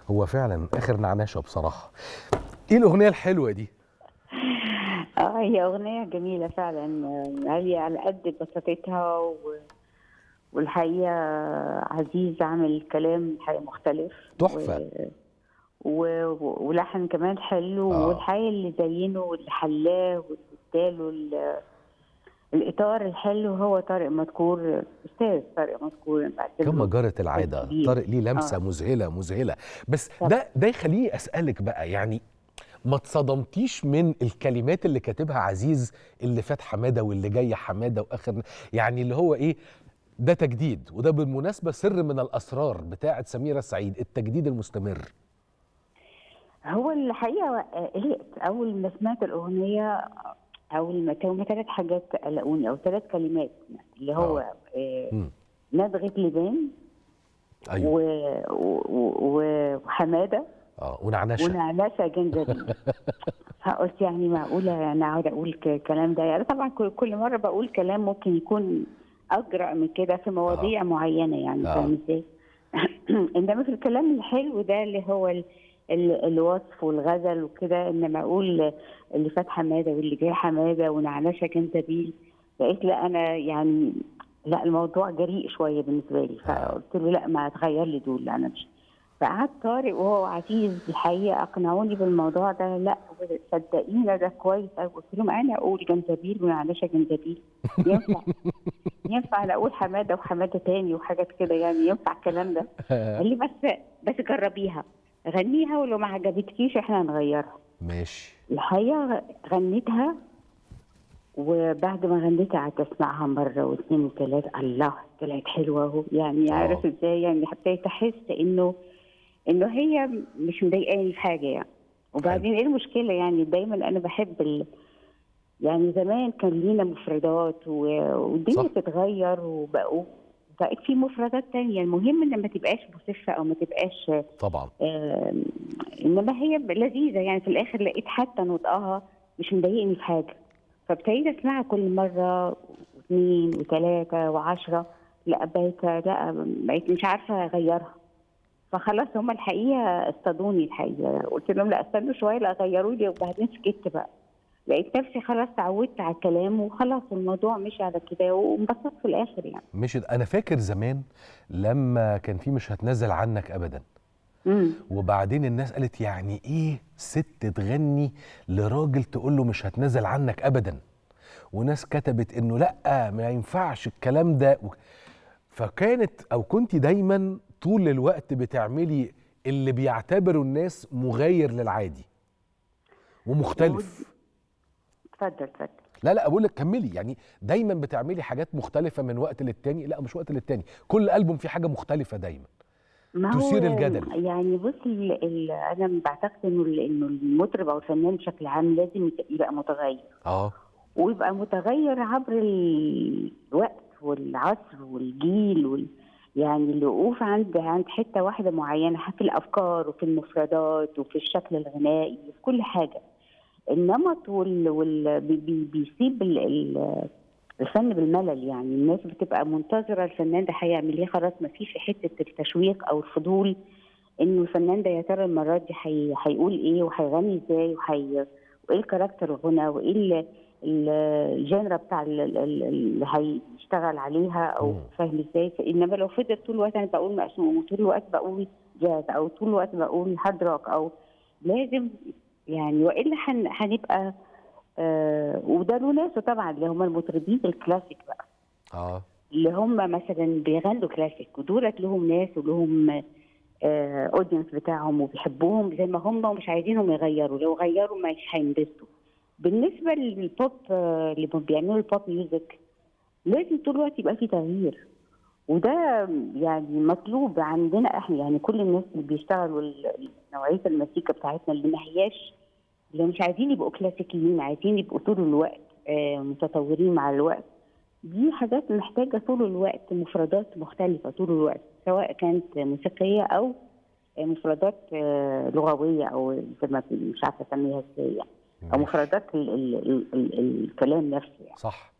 هو فعلا اخر نعناشه بصراحه ايه الاغنيه الحلوه دي اه هي اغنيه جميله فعلا آه، هي على قد بساطتها و... والحقيقه عزيز عامل كلام الحقيقه مختلف تحفة. و... و... ولحن كمان حلو آه. والحقيقه اللي زينه واللي حلاه واداله ال... الاطار الحلو هو طارق مذكور استاذ طارق مذكور بعتبره كما جرت العاده كبير. طارق ليه لمسه آه. مذهله مذهله بس طبعا. ده ده يخليني اسالك بقى يعني ما اتصدمتيش من الكلمات اللي كاتبها عزيز اللي فات حماده واللي جاي حماده واخر يعني اللي هو ايه ده تجديد وده بالمناسبه سر من الاسرار بتاعه سميره سعيد التجديد المستمر هو الحقيقه آه، قلقت اول ما سمعت الاغنيه اول ما كانوا ثلاث حاجات قلقوني او ثلاث كلمات اللي هو آه، مم. ندغه لبان ايوه و... و... و... وحماده اه ونعنشه ونعناسه جنزبيل فقلت يعني معقوله انا اقعد اقول ك- الكلام ده يعني طبعا كل- كل مره بقول كلام ممكن يكون اجرأ من كده في مواضيع معينه يعني آه. فاهم ازاي؟ انما في الكلام الحلو ده اللي هو ال... ال- الوصف والغزل وكده انما اقول اللي فات حماده واللي جاي حماده ونعنشه جنزبيل لقيت لا انا يعني لا الموضوع جريء شويه بالنسبه لي فقلت له لا ما تغير لي دول لا انا مش فقعد طارق وهو عزيز الحقيقه اقنعوني بالموضوع ده لا صدقينا ده كويس أوي. قلت لهم انا اقول جنزبيل ونعنشه جنزبيل ينفع ينفع انا اقول حماده وحماده تاني وحاجات كده يعني ينفع الكلام ده قال لي بس بس جربيها غنيها ولو ما عجبتكيش احنا هنغيرها ماشي الحقيقه غنيتها وبعد ما غنيتها قعدت اسمعها مره واثنين وثلاثه الله طلعت حلوه اهو يعني آه. عارف ازاي يعني ابتديت احس انه انه هي مش مضايقاني في حاجه يعني وبعدين ايه المشكله يعني دايما انا بحب ال... يعني زمان كان لينا مفردات و... والدنيا صح. بتتغير وبقوا بقت في مفردات تانية المهم ان ما تبقاش مسفه او ما تبقاش طبعا آم، انما هي لذيذه يعني في الاخر لقيت حتى نطقها مش مضايقني في حاجه فابتديت اسمعها كل مره واثنين وثلاثه وعشرة لا بقيت لا بقيت مش عارفه اغيرها فخلاص هم الحقيقه اصطادوني الحقيقه قلت لهم لا استنوا شويه لا غيروا لي وبعدين سكت بقى لقيت نفسي خلاص تعودت على الكلام وخلاص الموضوع مشي على كده وانبسطت في الاخر يعني مش انا فاكر زمان لما كان في مش هتنزل عنك ابدا امم وبعدين الناس قالت يعني ايه ست تغني لراجل تقول له مش هتنزل عنك ابدا وناس كتبت انه لا ما ينفعش الكلام ده و... فكانت او كنت دايما طول الوقت بتعملي اللي بيعتبره الناس مغاير للعادي ومختلف اتفضل اتفضل لا لا اقول لك كملي يعني دايما بتعملي حاجات مختلفه من وقت للتاني لا مش وقت للتاني كل البوم فيه حاجه مختلفه دايما ما هو تثير الجدل. يعني بص ال ال انا بعتقد انه ال- انه المطرب او الفنان بشكل عام لازم يت- يبقى متغير اه ويبقى متغير عبر ال- الوقت والعصر والجيل وال يعني الوقوف عند عند حته واحده معينه في الافكار وفي المفردات وفي الشكل الغنائي وفي كل حاجه النمط وال, وال بي بي بيسيب ال ال الفن بالملل يعني الناس بتبقى منتظره الفنان ده هيعمل ايه خلاص ما فيش حته التشويق او الفضول انه الفنان ده يا ترى المره دي هي- هيقول ايه وهيغني ازاي وهي وايه الكاركتر الغنى وايه ال- ال- الجنرا بتاع ال- ال- ال- اللي هيشتغل عليها او مم. فاهم ازاي انما لو فضل طول الوقت انا بقول مقسوم وطول الوقت بقول جاز او طول الوقت بقول هارد روك او لازم يعني والا هن- هنبقى آه وده له ناسه طبعا اللي هم المطربين الكلاسيك بقى اه اللي هم مثلا بيغنوا كلاسيك ودولت لهم ناس ولهم اودينس بتاعهم وبيحبوهم زي ما هم ومش عايزينهم يغيروا لو غيروا مش هينبسطوا بالنسبه للبوب آه، اللي بيعملوا البوب ميوزك لازم طول الوقت يبقى في تغيير وده يعني مطلوب عندنا احنا يعني كل الناس اللي بيشتغلوا ال- نوعيه المزيكا بتاعتنا اللي ما هياش اللي مش عايزين يبقوا كلاسيكيين عايزين يبقوا طول الوقت آه، متطورين مع الوقت دي حاجات محتاجة طول الوقت مفردات مختلفة طول الوقت سواء كانت موسيقية أو مفردات آه، لغوية أو زي ما مش عارفة أسميها ازاي يعني أو ماشي. مفردات ال ال ال ال الكلام نفسه يعني صح